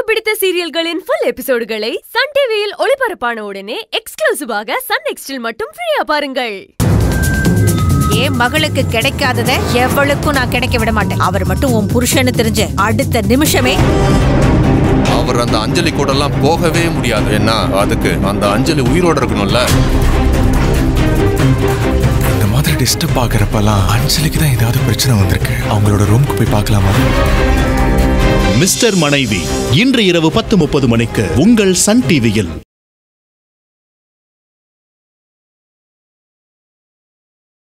பிடித்த சீரியல்களின் full எபிசோடுகளை Sun டிவியில் ஒளிபரப்பான உடனே எக்ஸ்க்ளூசிவாக சன் நெக்ஸ்டில் மட்டும் ஃப்ரீயா பாருங்கள் என் மகளுக்கு கிடைக்காதத எவளுக்கும் நான் கிடைக்க விட மாட்டேன் அவர் மட்டும் உன் புருஷன்னு தெரிஞ்ச அடுத்த நிமிஷமே அவர் அந்த அஞ்சலி கூட எல்லாம் போகவே முடியாது ஏன்னா அதுக்கு அந்த அஞ்சலி உயிரோட இருக்கணும்ல இந்த மாதிரி டிஸ்டர்ப் ஆகிறப்பெல்லாம் அஞ்சலிக்கு தான் ஏதாவது பிரச்சனை வந்திருக்கு அவங்களோட ரூமுக்கு போய் பார்க்கலாமா மிஸ்டர் மனைவி இன்று இரவு பத்து முப்பது மணிக்கு உங்கள் சன் டிவியில்